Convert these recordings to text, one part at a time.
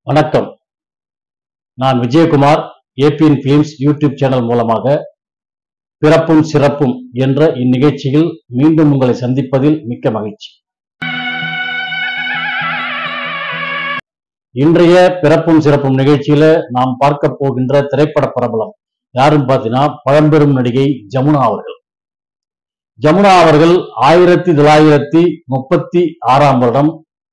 வணக்கம் நான் Vijayakumar ABN films YouTube channel மூலமாக பிறப்பும் சிறப்பும் என்ற இந்நிகழ்ச்சியில் மீண்டும் உங்களை சந்திப்பதில் மிக்க மகிழ்ச்சி இன்றைய பிறப்பும் சிறப்பும் நிகழ்ச்சியில நாம் பார்க்க போகின்ற திரைப்பட பிரபலம் யாருன்னு பார்த்தீங்கன்னா பழம்பெரும் நடிகை ஜமுனா அவர்கள் ஜமுனா அவர்கள் ஆயிரத்தி தொள்ளாயிரத்தி முப்பத்தி ஆறாம் வருடம்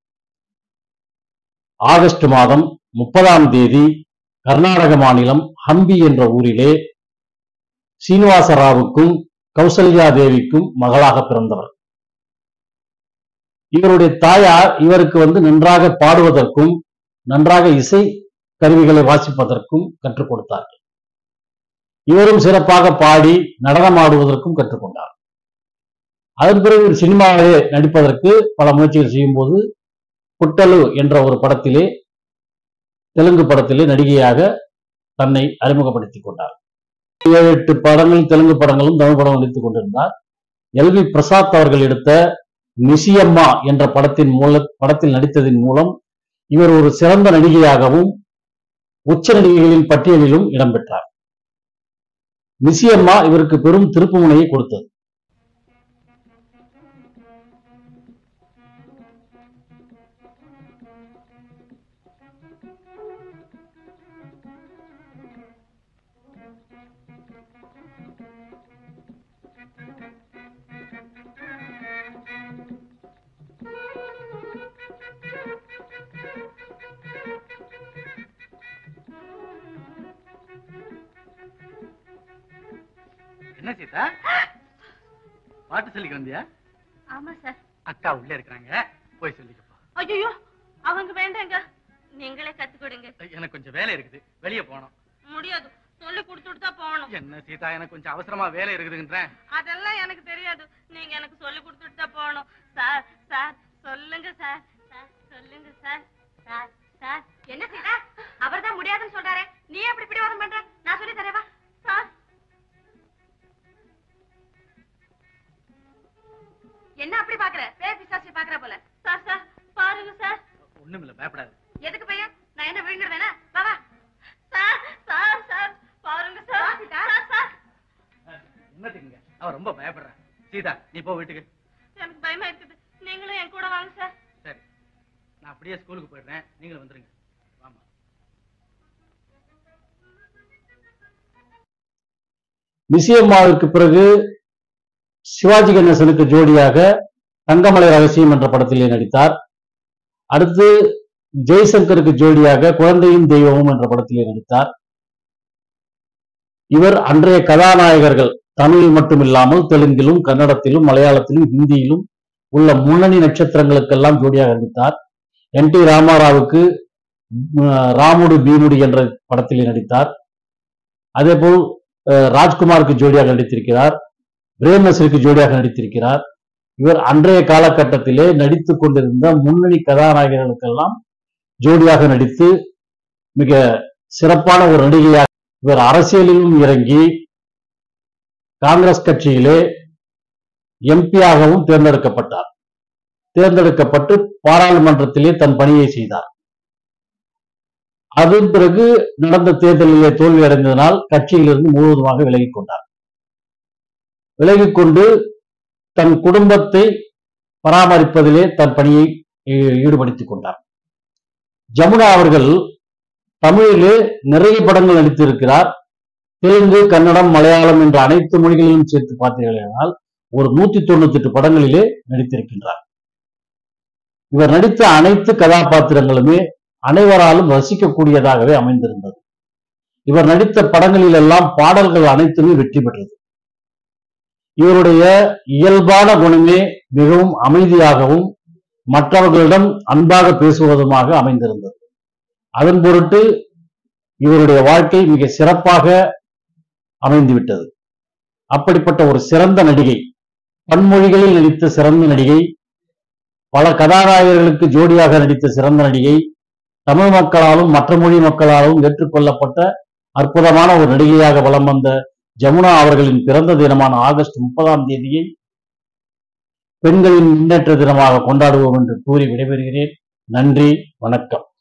ஆகஸ்ட் மாதம் முப்பதாம் தேதி கர்நாடக மாநிலம் ஹம்பி என்ற ஊரிலே சீனிவாச ராவுக்கும் கௌசல்யா தேவிக்கும் மகளாக பிறந்தவர் இவருடைய தாயார் இவருக்கு வந்து நன்றாக பாடுவதற்கும் நன்றாக இசை கருவிகளை வாசிப்பதற்கும் கற்றுக் கொடுத்தார்கள் இவரும் சிறப்பாக பாடி நடனமாடுவதற்கும் கற்றுக்கொண்டார் அதன் பிறகு இவர் சினிமாவிலே நடிப்பதற்கு பல முயற்சிகள் செய்யும் போது புட்டலு என்ற ஒரு படத்திலே தெலுங்கு படத்திலே நடிகையாக தன்னை அறிமுகப்படுத்திக் கொண்டார் ஏழு எட்டு படங்கள் தெலுங்கு படங்களும் தமிழ் படம் நடித்துக் கொண்டிருந்தார் எல் வி பிரசாத் அவர்கள் எடுத்த நிசியம்மா என்ற படத்தின் மூல படத்தில் நடித்ததின் மூலம் இவர் ஒரு சிறந்த நடிகையாகவும் உச்ச நடிகைகளின் பட்டியலிலும் இடம்பெற்றார் நிசியம்மா இவருக்கு பெரும் திருப்புமுனையை கொடுத்தது என்ன சீதா பாட்டு சொல்லிக்க வந்தியா ஆமா சார் அக்கா உள்ள இருக்கிறாங்க போய் சொல்லிக்கப்பா ஐயோ அவங்க வேண்டாங்க நீங்களே கத்து கொடுங்க எனக்கு கொஞ்சம் வேலை இருக்குது வெளியே போகணும் முடியாது சொல்லி கொடுத்துட்டு தான் போகணும் என்ன சீதா எனக்கு கொஞ்சம் அவசரமா வேலை இருக்குதுன்றேன் அதெல்லாம் எனக்கு தெரியாது நீங்க எனக்கு சொல்லி கொடுத்துட்டு தான் போகணும் சார் சார் சொல்லுங்க சார் சார் சொல்லுங்க சார் சார் சார் என்ன சீதா அவர் தான் முடியாதுன்னு சொல்றாரே நீ எப்படி பிடிவாதம் பண்ற நான் சொல்லி தரேவா சார் என்ன அப்படி பாக்குற பேர் பிசாசி பாக்குற போல சார் சார் பாருங்க சார் ஒண்ணுமில்ல பயப்படாது எதுக்கு பையன் நான் என்ன விழுந்துடுவேனா வா வா சார் சார் சார் பாருங்க சார் சார் சார் என்னத்துக்குங்க அவ ரொம்ப பயப்படுறேன் சீதா நீ போ வீட்டுக்கு எனக்கு பயமா இருக்குது நீங்களும் என் கூட வாங்க சார் சரி நான் அப்படியே ஸ்கூலுக்கு போயிடுறேன் நீங்களும் வந்துருங்க வாமா நிசியம்மாவிற்கு பிறகு சிவாஜி கணேசனுக்கு ஜோடியாக தங்கமலை ரகசியம் என்ற படத்திலே நடித்தார் அடுத்து ஜெய்சங்கருக்கு ஜோடியாக குழந்தையும் தெய்வமும் என்ற படத்திலே நடித்தார் இவர் அன்றைய கதாநாயகர்கள் தமிழில் மட்டுமில்லாமல் தெலுங்கிலும் கன்னடத்திலும் மலையாளத்திலும் ஹிந்தியிலும் உள்ள முன்னணி நட்சத்திரங்களுக்கெல்லாம் ஜோடியாக நடித்தார் என் டி ராமாராவுக்கு ம், ராமுடு பீமுடு என்ற படத்திலே நடித்தார் அதேபோல் அஹ், ராஜ்குமாருக்கு ஜோடியாக நடித்திருக்கிறார் பிரேமசிற்கு ஜோடியாக நடித்திருக்கிறார் இவர் அன்றைய காலகட்டத்திலே நடித்துக் கொண்டிருந்த முன்னணி கதாநாயகர்களுக்கெல்லாம் ஜோடியாக நடித்து மிக சிறப்பான ஒரு நடிகையாக இவர் அரசியலிலும் இறங்கி காங்கிரஸ் கட்சியிலே எம்பியாகவும் தேர்ந்தெடுக்கப்பட்டார் தேர்ந்தெடுக்கப்பட்டு பாராளுமன்றத்திலே தன் பணியை செய்தார் அதன் பிறகு நடந்த தேர்தலிலே தோல்வி அடைந்ததனால் கட்சியிலிருந்து முழுவதுமாக விலகிக் கொண்டார் விலகிக் கொண்டு தன் குடும்பத்தை பராமரிப்பதிலே தன் பணியை ஈ- ஈடுபடுத்திக் கொண்டார் ஜமுனா அவர்கள் தமிழிலே நிறைய படங்கள் நடித்திருக்கிறார் தெலுங்கு கன்னடம் மலையாளம் என்ற அனைத்து மொழிகளிலும் சேர்த்து பார்த்தீர்களானால் ஒரு நூத்தி தொண்ணூத்தி எட்டு படங்களிலே நடித்திருக்கின்றார் இவர் நடித்த அனைத்து கதாபாத்திரங்களுமே அனைவராலும் ரசிக்கக்கூடியதாகவே அமைந்திருந்தது இவர் நடித்த படங்களில் எல்லாம் பாடல்கள் அனைத்துமே வெற்றி பெற்றது இவருடைய இயல்பான குணமே மிகவும் அமைதியாகவும் மற்றவர்களிடம் அன்பாக பேசுவதுமாக அமைந்திருந்தது அதன் பொருட்டு இவருடைய வாழ்க்கை மிக சிறப்பாக அமைந்துவிட்டது அப்படிப்பட்ட ஒரு சிறந்த நடிகை பன்மொழிகளில் நடித்த சிறந்த நடிகை பல கதாநாயகர்களுக்கு ஜோடியாக நடித்த சிறந்த நடிகை தமிழ் மக்களாலும் மற்ற மொழி மக்களாலும் ஏற்றுக்கொள்ளப்பட்ட அற்புதமான ஒரு நடிகையாக வலம் வந்த ஜமுனா அவர்களின் பிறந்த தினமான ஆகஸ்ட் முப்பதாம் தேதியை பெண்களின் முன்னேற்ற தினமாக கொண்டாடுவோம் என்று கூறி விடைபெறுகிறேன் நன்றி வணக்கம்